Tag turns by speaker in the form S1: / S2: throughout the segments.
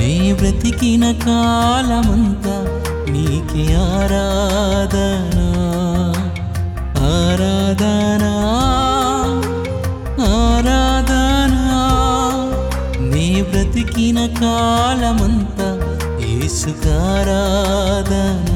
S1: నీ బ్రతికిన కాలమంతా నీకే ఆరాధన ఆరాధనా ఆరాధనా నీ బ్రతికిన కాలమంతా యేసుకారాధనా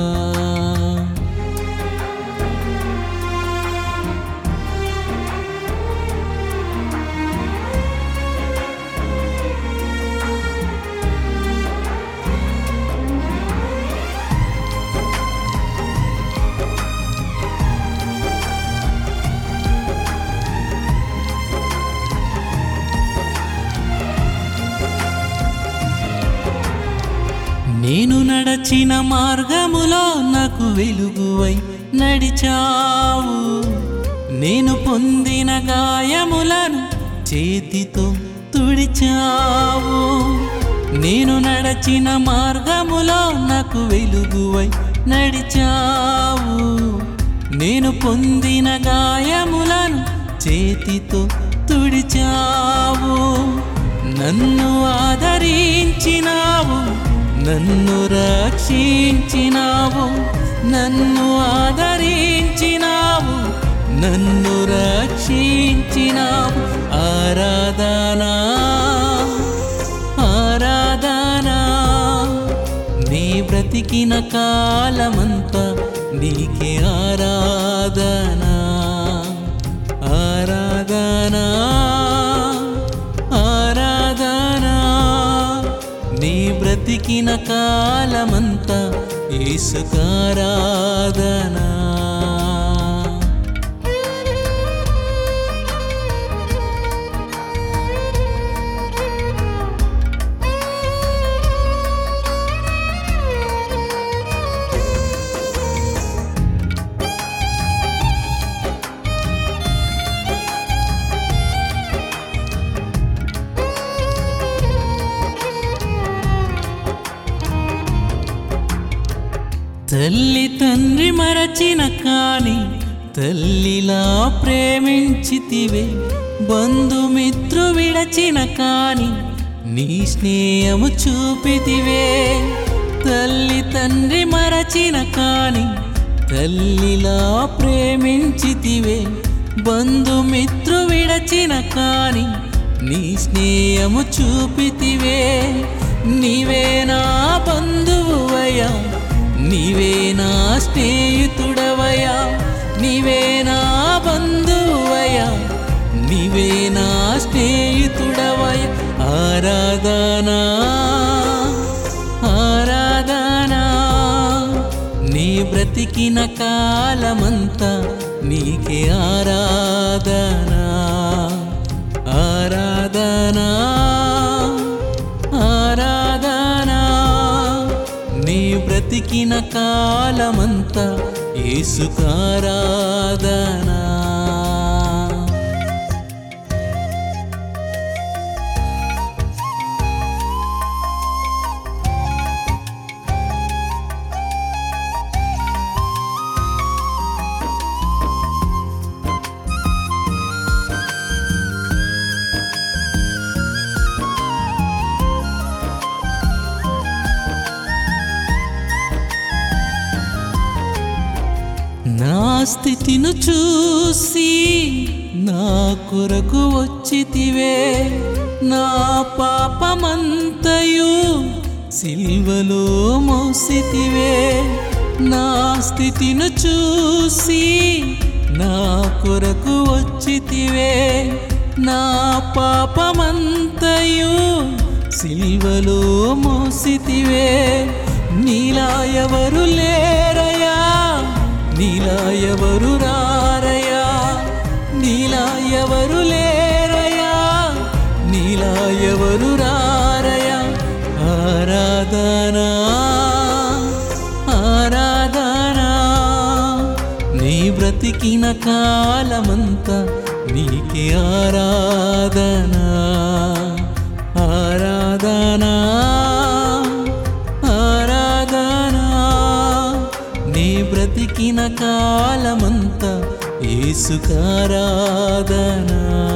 S1: నేను నడచిన మార్గములో నాకు వెలుగువై నడిచావు నేను పొందిన గాయములను చేతితో తుడిచావు నేను నడచిన మార్గములో నాకు వెలుగువై నడిచావు నేను పొందిన గాయములను చేతితో తుడిచావు నన్ను ఆదరించినావు నన్ను రక్షించినావు నన్ను ఆదరించినావు నన్ను రక్షించినావు ఆరాధనా ఆరాధనా నీ బ్రతికిన కాలమంతా నీకే ఆరాధనా ఆరాధనా ఆరాధనా నీ బ్రతికిన కాలమంతా యేసుకారాధనా తల్లి తండ్రి మరచిన కాని తల్లిలా ప్రేమించితివే బంధుమిత్రు విడచిన కాని నీ స్నేహము చూపితివే తల్లి తండ్రి మరచిన కాని తల్లిలా ప్రేమించితివే బంధుమిత్రు విడచిన కాని నీ స్నేహము చూపితివే నీవే నా బంధువువయ్యా నీవే నా స్నేహితుడవయ్యా నీవే నా బంధువయ్యా నీవే నా స్నేహితుడవయ్యా ఆరాధనా ఆరాధనా నీ బ్రతికిన కాలమంతా నీకే ఆరాధనా ఆరాధనా ఆరాధనా నీ బ్రతికిన కాలమంతా యేసుకారాధనా నా స్థితిను చూసి నా కొరకు వచ్చితివే నా పాపమంతయు సిల్వలో మోసితివే నా స్థితిను చూసి నా కొరకు వచ్చితివే నా పాపమంతయు సిల్వలో మోసితివే నీలా ఎవరు లేరయా నీలా ఎవరు రారయా నీలా ఎవరు లేరయా నీలా ఎవరు రారయా ఆరాధనా ఆరాధనా నీ బ్రతికిన కాలమంతా నీకే ఆరాధనా ఆరాధనా ఆరాధనా నీ బ్రతికిన కాలమంతా యేసుకారాధనా